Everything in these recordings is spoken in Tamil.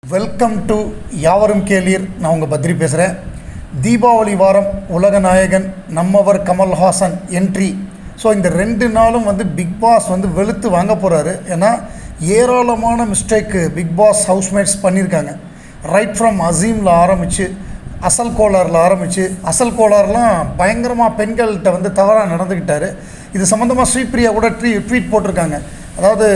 வெல்கம் டு யாவரும் கேளீர் நான் உங்கள் பத்ரி பேசுகிறேன் தீபாவளி வாரம் உலக நாயகன் நம்மவர் கமல்ஹாசன் என்ட்ரி ஸோ இந்த ரெண்டு நாளும் வந்து பிக் பாஸ் வந்து வெளுத்து வாங்க போகிறாரு ஏன்னா ஏராளமான மிஸ்டேக்கு பிக் பாஸ் ஹவுஸ்மேட்ஸ் பண்ணியிருக்காங்க ரைட் ஃப்ரம் அசீமில் ஆரம்பித்து அசல் கோளாறில் ஆரம்பித்து அசல் கோளாறுலாம் பயங்கரமாக பெண்கள்கிட்ட வந்து தவறாக நடந்துக்கிட்டாரு இது சம்மந்தமாக ஸ்ரீபிரியா கூட ட்ரீ ட்வீட் போட்டிருக்காங்க அதாவது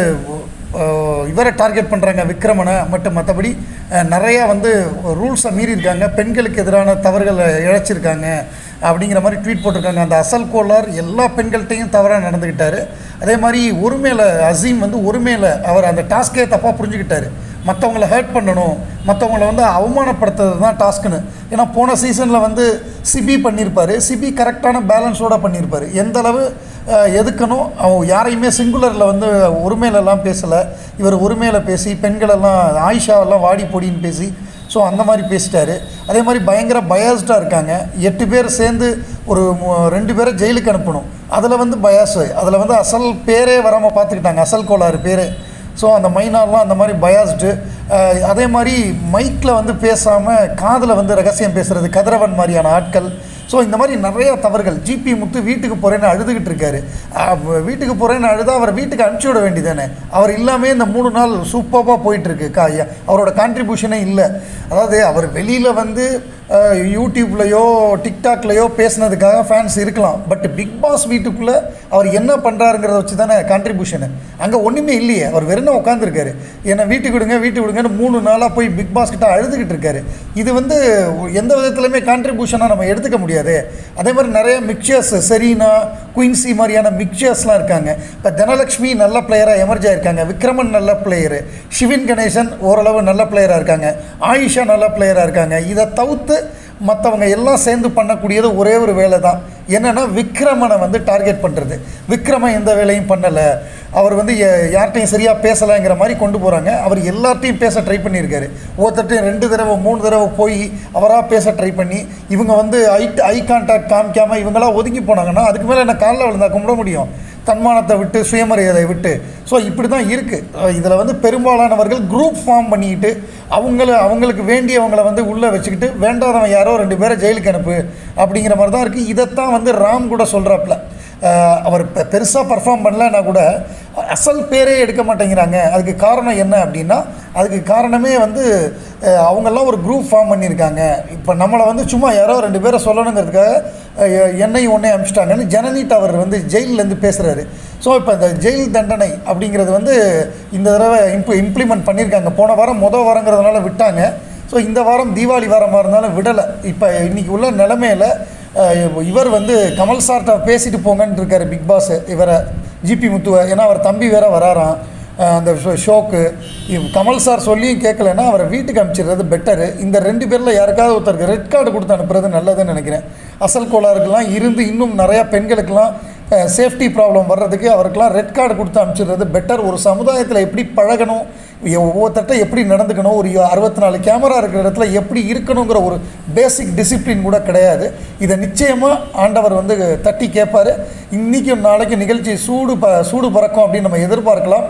அஹ், இவரை டார்கெட் பண்ணுறாங்க விக்ரமனை மட்டும் மற்றபடி அஹ், நிறையா வந்து ரூல்ஸை மீறியிருக்காங்க பெண்களுக்கு எதிரான தவறுகளை இழைச்சிருக்காங்க அப்படிங்கிற மாதிரி ட்வீட் போட்டிருக்காங்க அந்த அசல் கோளார் எல்லா பெண்கள்கிட்டையும் தவறாக நடந்துக்கிட்டாரு அதே மாதிரி ஒருமையில் அசீம் வந்து ஒருமையில் அவர் அந்த டாஸ்க்கே தப்பாக புரிஞ்சுக்கிட்டாரு மற்றவங்கள ஹர்ட் பண்ணணும் மற்றவங்கள வந்து அவமானப்படுத்துறது தான் டாஸ்க்குன்னு ஏன்னா போன சீசனில் வந்து சிபி பண்ணியிருப்பார் சிபி கரெக்டான பேலன்ஸோடு பண்ணியிருப்பார் எந்த அளவு அஹ், எதுக்கணும் அவன் யாரையுமே சிங்குலரில் வந்து உரிமையிலலாம் பேசலை இவர் உரிமையில் பேசி பெண்களெல்லாம் ஆயிஷாவெல்லாம் வாடி பொடின்னு பேசி ஸோ அந்த மாதிரி பேசிட்டாரு அதே மாதிரி பயங்கர பயாஸ்டாக இருக்காங்க எட்டு பேர் சேர்ந்து ஒரு மு- ரெண்டு பேரை ஜெயிலுக்கு அனுப்பணும் அதில் வந்து பயாஸு அதில் வந்து அசல் பேரே வராமல் பார்த்துக்கிட்டாங்க அசல் கோளாறு பேரே ஸோ அந்த மைனார்லாம் அந்த மாதிரி பயாஸ்டு அதே மாதிரி மைக்கில் வந்து பேசாமல் காதில் வந்து ரகசியம் பேசுகிறது கதிரவன் மாதிரியான ஆட்கள் ஸோ இந்த மாதிரி நிறைய தவறுகள் ஜிபி முத்து வீட்டுக்கு போகிறேன்னு அழுதுகிட்டு இருக்காரு அஹ் வீட்டுக்கு போகிறேன்னு அழுதா அவரை வீட்டுக்கு அனுப்பிச்சி விட வேண்டியதானே அவர் இல்லாமல் இந்த மூணு நாள் சூப்பராக போயிட்டுருக்கு கா அவரோட கான்ட்ரிபியூஷனே இல்லை அதாவது அவர் வெளியில் வந்து அஹ், யூடியூப்லேயோ டிக்டாக்லேயோ பேசுனதுக்காக ஃபேன்ஸ் இருக்கலாம் பட் பிக் பாஸ் வீட்டுக்குள்ளே அவர் என்ன பண்ணுறாருங்கிறத வச்சு தானே கான்ட்ரிபியூஷனு அங்கே ஒன்றுமே இல்லையே அவர் வெறும் உட்காந்துருக்காரு என்னை வீட்டுக்கு விடுங்க வீட்டுக்கு விடுங்கன்னு மூணு நாளாக போய் பிக் பாஸ் கிட்ட அழுதுகிட்டு இருக்காரு இது வந்து எந்த விதத்துலையுமே கான்ட்ரிபியூஷனாக நம்ம எடுத்துக்க முடியாது அதே மாதிரி நிறைய மிக்சர்ஸ் செரீனா குயின்சி மாதிரியான மிக்சர்ஸ்லாம் இருக்காங்க இப்போ தனலக்ஷ்மி நல்ல பிளேயராக எமர்ஜ் ஆயிருக்காங்க விக்ரமன் நல்ல பிளேயரு சிவின் கணேசன் ஓரளவு நல்ல பிளேயராக இருக்காங்க ஆயிஷா நல்ல பிளேயராக இருக்காங்க இதை தவிர்த்து மற்றவங்க எல்லாம் சேர்ந்து பண்ணக்கூடியது ஒரே ஒரு வேலை தான் என்னென்னா விக்ரமனை வந்து டார்கெட் பண்ணுறது விக்ரமன் எந்த வேலையும் பண்ணலை அவர் வந்து ய- யார்கிட்டையும் சரியாக பேசலைங்கிற மாதிரி கொண்டு போகிறாங்க அவர் எல்லார்ட்டையும் பேச ட்ரை பண்ணியிருக்காரு ஒருத்தர்ட்டையும் ரெண்டு தடவை மூணு தடவை போய் அவராக பேச ட்ரை பண்ணி இவங்க வந்து ஐ ஐ கான்டாக்ட் காமிக்காமல் இவங்களாம் ஒதுங்கி போனாங்கன்னா அதுக்கு மேலே என்ன காலில் விழுந்தா கும்பிட முடியும் தன்மானத்தை விட்டு சுயமரியாதை விட்டு ஸோ இப்படி தான் இருக்குது இதில் வந்து பெரும்பாலானவர்கள் குரூப் ஃபார்ம் பண்ணிக்கிட்டு அவங்கள அவங்களுக்கு வேண்டியவங்களை வந்து உள்ளே வச்சுக்கிட்டு வேண்டாதவன் யாரோ ரெண்டு பேரை ஜெயிலுக்கு அனுப்பு அப்படிங்கிற மாதிரி தான் இருக்குது இதைத்தான் வந்து ராம் கூட சொல்கிறாப்புல அவர் பெ பெருசாக பர்ஃபார்ம் பண்ணலன்னா கூட அசல் பேரே எடுக்க மாட்டேங்கிறாங்க அதுக்கு காரணம் என்ன அப்படின்னா அதுக்கு காரணமே வந்து அஹ், அவங்கெல்லாம் ஒரு குரூப் ஃபார்ம் பண்ணியிருக்காங்க இப்போ நம்மளை வந்து சும்மா யாரோ ரெண்டு பேரை சொல்லணுங்கிறதுக்காக அஹ், என்னையும் ஒன்றே அனுப்பிச்சிட்டாங்கன்னு ஜனனீட் அவர் வந்து ஜெயிலேருந்து பேசுகிறாரு ஸோ இப்போ இந்த ஜெயில் தண்டனை அப்படிங்கிறது வந்து இந்த தடவை இம்ப் இம்ப்ளிமெண்ட் பண்ணியிருக்காங்க போன வாரம் மொதல் வாரங்கிறதுனால விட்டாங்க ஸோ இந்த வாரம் தீபாவளி வாரமாக இருந்தாலும் விடலை இப்போ இன்றைக்கி உள்ள நிலமையில அஹ், இவர் வந்து கமல் சார்கிட்ட பேசிட்டு போங்கன்னு இருக்காரு பிக் பாஸ் இவரை ஜிபி முத்துவை ஏன்னா அவர் தம்பி வேற வராராம் அஹ், அந்த ஷோ ஷோக்கு இவ் கமல் சார் சொல்லியும் கேட்கலன்னா அவரை வீட்டுக்கு அனுப்பிச்சிடுறது பெட்டரு இந்த ரெண்டு பேரில் யாருக்காவது ஒருத்தருக்கு ரெட் கார்டு கொடுத்து அனுப்புறது நல்லதுன்னு நினைக்கிறேன் அசல் கோளாறுக்கெல்லாம் இருந்து இன்னும் நிறையா பெண்களுக்கெல்லாம் சேஃப்டி ப்ராப்ளம் வர்றதுக்கு அவருக்கெல்லாம் ரெட் கார்டு கொடுத்து அனுப்பிச்சிடுறது பெட்டர் ஒரு சமுதாயத்தில் எப்படி பழகணும் எ- ஒவ்வொருத்தர்ட்ட எப்படி நடந்துக்கணும் ஒரு அறுபத்தி நாலு கேமரா இருக்கிற இடத்துல எப்படி இருக்கணுங்கிற ஒரு பேசிக் டிசிப்ளின் கூட கிடையாது இதை நிச்சயமாக ஆண்டவர் வந்து தட்டி கேட்பார் இன்றைக்கும் நாளைக்கு நிகழ்ச்சி சூடு ப சூடு பறக்கும் அப்படின்னு நம்ம எதிர்பார்க்கலாம்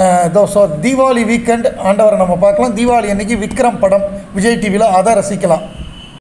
ஸோ தீபாவளி வீக்கெண்ட் ஆண்டவரை நம்ம பார்க்கலாம் தீபாவளி அன்னைக்கு விக்ரம் படம் விஜய் டிவியில் அதை ரசிக்கலாம்